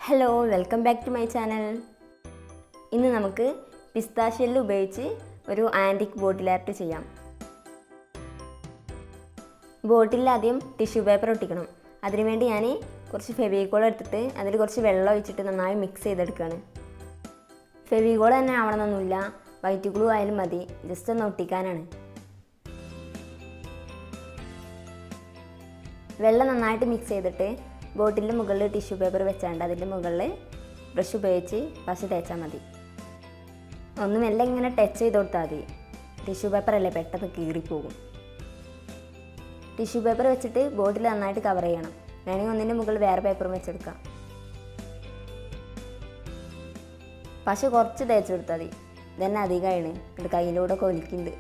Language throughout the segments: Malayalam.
hello welcome back to my channel ഇന്ന് നമുക്ക് പിസ്താഷ്യല് ഉപയോഗിച്ച് ഒരു ആൻറ്റിക് ബോട്ടിൽ ആർട്ട് ചെയ്യാം ബോട്ടിൽ ആദ്യം ടിഷ്യൂ പേപ്പർ ഒട്ടിക്കണം അതിനുവേണ്ടി ഞാൻ കുറച്ച് ഫെവിക്കോൾ എടുത്തിട്ട് അതിൽ കുറച്ച് വെള്ളം ഒഴിച്ചിട്ട് നന്നായി മിക്സ് ചെയ്തെടുക്കുകയാണ് ഫെവിക്കോൾ തന്നെ ആവണമെന്നൊന്നുമില്ല വൈറ്റ് ഗ്ലൂ ആയാലും മതി ജസ്റ്റ് ഒന്ന് ഒട്ടിക്കാനാണ് വെള്ളം നന്നായിട്ട് മിക്സ് ചെയ്തിട്ട് ബോട്ടിലിൻ്റെ മുകളിൽ ടിഷ്യൂ പേപ്പർ വെച്ചാണ്ട് അതിൻ്റെ മുകളിൽ ബ്രഷ് ഉപയോഗിച്ച് പശ തേച്ചാൽ മതി ഒന്ന് മെല്ലെ ഇങ്ങനെ ടച്ച് ചെയ്ത് കൊടുത്താൽ മതി ടിഷ്യൂ പേപ്പർ അല്ലേ പെട്ടെന്ന് കീറിപ്പോകും ടിഷ്യൂ പേപ്പർ വെച്ചിട്ട് ബോട്ടിൽ നന്നായിട്ട് കവർ ചെയ്യണം വേണമെങ്കിൽ ഒന്നിൻ്റെ മുകളിൽ വേറെ പേപ്പറും വെച്ചെടുക്കാം പശ കുറച്ച് തേച്ച് കൊടുത്താൽ മതി ഇതന്നെ അധികമാണ് എന്നിട്ട് കയ്യിലൂടെ കൊലിക്കുന്നുണ്ട്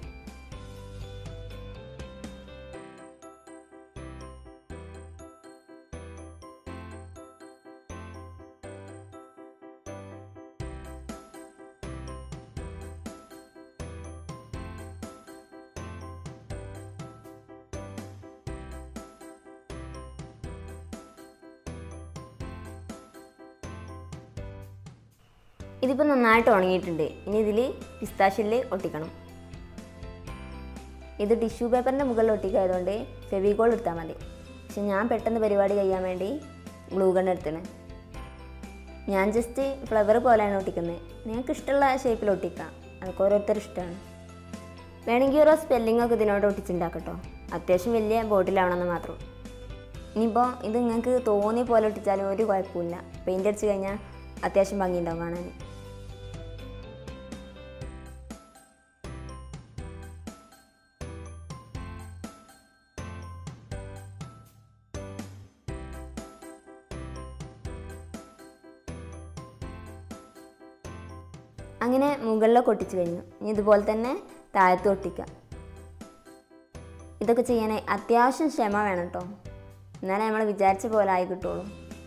ഇതിപ്പോൾ നന്നായിട്ട് ഉണങ്ങിയിട്ടുണ്ട് ഇനി ഇതിൽ പിസ്താഷ്യല് ഒട്ടിക്കണം ഇത് ടിഷ്യൂ പേപ്പറിൻ്റെ മുകളിൽ ഒട്ടിക്കായതുകൊണ്ട് ഫെവിക്കോൾ എടുത്താൽ മതി പക്ഷെ ഞാൻ പെട്ടെന്ന് പരിപാടി കഴിയാൻ വേണ്ടി ഗ്ലൂ ഗൺ എടുത്തണ് ഞാൻ ജസ്റ്റ് ഫ്ലവർ പോലെയാണ് ഒട്ടിക്കുന്നത് നിങ്ങൾക്ക് ഇഷ്ടമുള്ള ഷേപ്പിൽ ഒട്ടിക്കാം അതൊക്കെ ഓരോരുത്തർ ഇഷ്ടമാണ് വേണമെങ്കിൽ ഓരോ സ്പെല്ലിംഗ് ഒക്കെ ഇതിനോട് ഒട്ടിച്ചുണ്ടാക്കട്ടോ അത്യാവശ്യം വലിയ ബോട്ടിലാവണമെന്ന് മാത്രം ഇനിയിപ്പോൾ ഇത് നിങ്ങൾക്ക് തോന്നിയ പോലെ ഒട്ടിച്ചാലും ഒരു കുഴപ്പമില്ല പെയിൻ്റ് അടിച്ച് കഴിഞ്ഞാൽ അത്യാവശ്യം ഭംഗിയുണ്ടാവും കാണാൻ അങ്ങനെ മുകളിലൊക്കെ ഒട്ടിച്ച് കഴിഞ്ഞു ഇനി ഇതുപോലെ തന്നെ താഴത്ത് ഒട്ടിക്കാം ഇതൊക്കെ ചെയ്യാൻ അത്യാവശ്യം ക്ഷമ വേണം കേട്ടോ എന്നാലേ നമ്മൾ വിചാരിച്ച പോലെ ആയി കിട്ടുള്ളൂ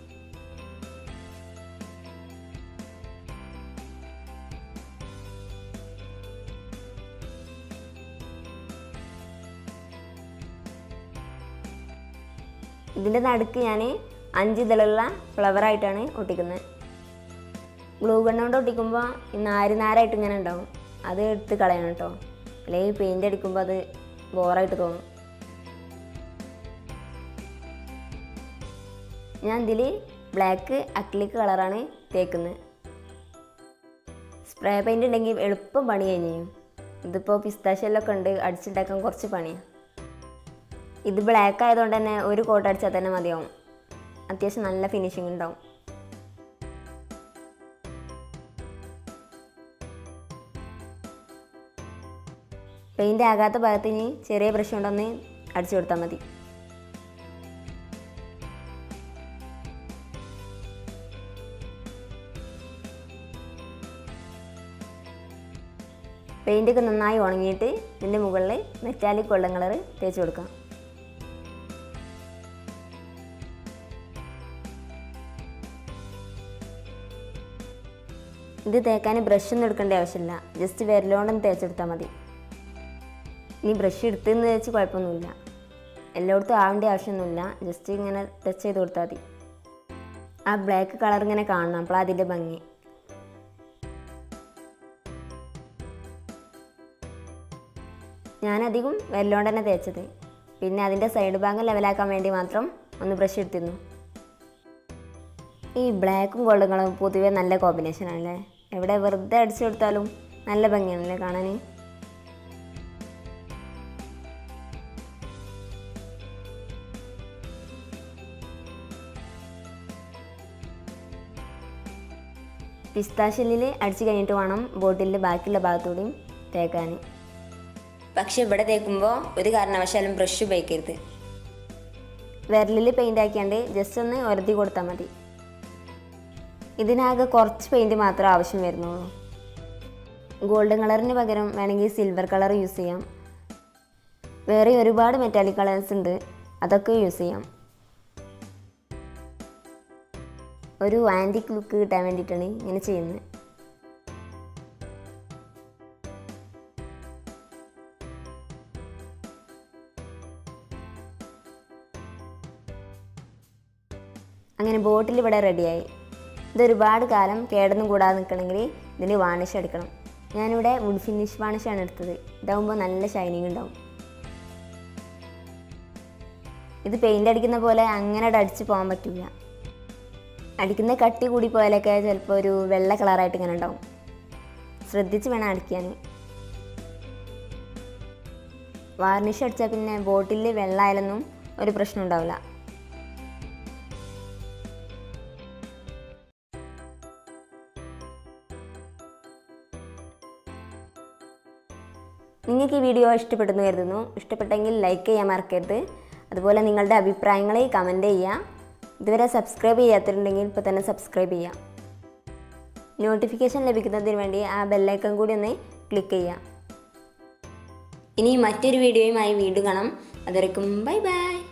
ഇതിൻ്റെ നടുക്ക് ഞാൻ അഞ്ച് ഇതിലുള്ള ഫ്ലവറായിട്ടാണ് ഒട്ടിക്കുന്നത് ഗ്ലൂ ഗണ്ണോണ്ട് ഒട്ടിക്കുമ്പോൾ ഈ നാര് നാരായിട്ട് ഇങ്ങനെ ഉണ്ടാവും അത് എടുത്ത് കളയണം കേട്ടോ അല്ലെങ്കിൽ പെയിൻ്റ് അടിക്കുമ്പോൾ അത് ബോറായിട്ട് തോന്നും ഞാൻ ഇതിൽ ബ്ലാക്ക് അക്ലിക്ക് കളറാണ് തേക്കുന്നത് സ്പ്രേ പെയിൻ്റ് ഉണ്ടെങ്കിൽ എളുപ്പം പണി കഴിഞ്ഞു ഇതിപ്പോൾ പിസ്താഷ്യലൊക്കെ ഉണ്ട് അടിച്ചുണ്ടാക്കാൻ കുറച്ച് പണിയാണ് ഇത് ബ്ലാക്ക് ആയതുകൊണ്ട് തന്നെ ഒരു കോട്ട് അടിച്ചാൽ തന്നെ മതിയാവും അത്യാവശ്യം നല്ല ഫിനിഷിംഗ് ഉണ്ടാവും പെയിൻ്റ് ആകാത്ത ഭാഗത്തിന് ചെറിയ ബ്രഷ് കൊണ്ടൊന്ന് അടിച്ചു കൊടുത്താൽ മതി പെയിൻ്റൊക്കെ നന്നായി ഉണങ്ങിയിട്ട് ഇതിൻ്റെ മുകളിൽ മെറ്റാലിക് ഗോൾഡൻ കളർ തേച്ച് കൊടുക്കാം ഇത് തേക്കാൻ ബ്രഷ് ഒന്നും എടുക്കേണ്ട ആവശ്യമില്ല ജസ്റ്റ് വിരലുകൊണ്ടൊന്ന് തേച്ചെടുത്താൽ മതി ഇനി ബ്രഷ് എടുത്തെന്ന് വെച്ച് കുഴപ്പമൊന്നുമില്ല എല്ലായിടത്തും ആവേണ്ട ആവശ്യമൊന്നുമില്ല ജസ്റ്റ് ഇങ്ങനെ ടച്ച് ചെയ്ത് കൊടുത്താൽ മതി ആ ബ്ലാക്ക് കളർ ഇങ്ങനെ കാണണം അപ്പോൾ അതിൻ്റെ ഭംഗി ഞാനധികം വെല്ലോണ്ട് തന്നെ തേച്ചത് പിന്നെ അതിൻ്റെ സൈഡ് ഭാഗം ലെവലാക്കാൻ വേണ്ടി മാത്രം ഒന്ന് ബ്രഷ് എടുത്തിരുന്നു ഈ ബ്ലാക്കും ഗോൾഡൻ കളറും പൊതുവെ നല്ല കോമ്പിനേഷൻ ആണല്ലേ എവിടെ വെറുതെ അടിച്ചു കൊടുത്താലും നല്ല ഭംഗിയാണല്ലേ കാണാൻ പിസ്താഷ്യല്ലിൽ അടിച്ചു കഴിഞ്ഞിട്ട് വേണം ബോട്ടിലിൻ്റെ ബാക്കിയുള്ള ഭാഗത്തൂടെയും തേക്കാൻ പക്ഷെ ഇവിടെ തേക്കുമ്പോൾ ഒരു കാരണവശാലും ബ്രഷ് ഉപയോഗിക്കരുത് വിരലിൽ പെയിൻ്റ് ആക്കിയാണ്ട് ജസ്റ്റ് ഒന്ന് ഉരതി കൊടുത്താൽ മതി ഇതിനാകെ കുറച്ച് പെയിൻറ് മാത്രമേ ആവശ്യം വരുന്നുള്ളൂ ഗോൾഡൻ കളറിന് പകരം വേണമെങ്കിൽ സിൽവർ കളർ യൂസ് ചെയ്യാം വേറെ ഒരുപാട് മെറ്റാലിക് കളേഴ്സ് ഉണ്ട് അതൊക്കെ യൂസ് ചെയ്യാം ഒരു ആൻറ്റിക് ലുക്ക് കിട്ടാൻ വേണ്ടിയിട്ടാണ് ഇങ്ങനെ ചെയ്യുന്നത് അങ്ങനെ ബോട്ടിൽ ഇവിടെ റെഡിയായി ഇത് ഒരുപാട് കാലം കേടൊന്നും കൂടാതെ നിൽക്കണമെങ്കിൽ ഇതിന് വാണിഷ് എടുക്കണം ഞാനിവിടെ വുഡ് ഫിനിഷ് വാണിഷാണ് എടുത്തത് ഇതാകുമ്പോൾ നല്ല ഷൈനിങ് ഉണ്ടാവും ഇത് പെയിൻ്റ് അടിക്കുന്ന പോലെ അങ്ങനെ അടിച്ച് പോകാൻ പറ്റില്ല അടിക്കുന്ന കട്ടി കൂടി പോയാലൊക്കെ ചിലപ്പോൾ ഒരു വെള്ള കളറായിട്ട് ഇങ്ങനെ ഉണ്ടാവും ശ്രദ്ധിച്ച് വേണം അടിക്കാൻ വാർണിഷ് അടിച്ചാൽ പിന്നെ ബോട്ടിൽ വെള്ളമായാലൊന്നും ഒരു പ്രശ്നം ഉണ്ടാവില്ല നിങ്ങൾക്ക് ഈ വീഡിയോ ഇഷ്ടപ്പെട്ടെന്ന് കരുതുന്നു ഇഷ്ടപ്പെട്ടെങ്കിൽ ലൈക്ക് ചെയ്യാൻ മറക്കരുത് അതുപോലെ നിങ്ങളുടെ അഭിപ്രായങ്ങൾ കമൻറ്റ് ചെയ്യുക ഇതുവരെ സബ്സ്ക്രൈബ് ചെയ്യാത്തിട്ടുണ്ടെങ്കിൽ ഇപ്പോൾ തന്നെ സബ്സ്ക്രൈബ് ചെയ്യുക നോട്ടിഫിക്കേഷൻ ലഭിക്കുന്നതിന് വേണ്ടി ആ ബെല്ലൈക്കൺ കൂടി ഒന്ന് ക്ലിക്ക് ചെയ്യുക ഇനി മറ്റൊരു വീഡിയോയുമായി വീണ്ടും കാണാം അതുവരെക്കും ബൈ ബൈ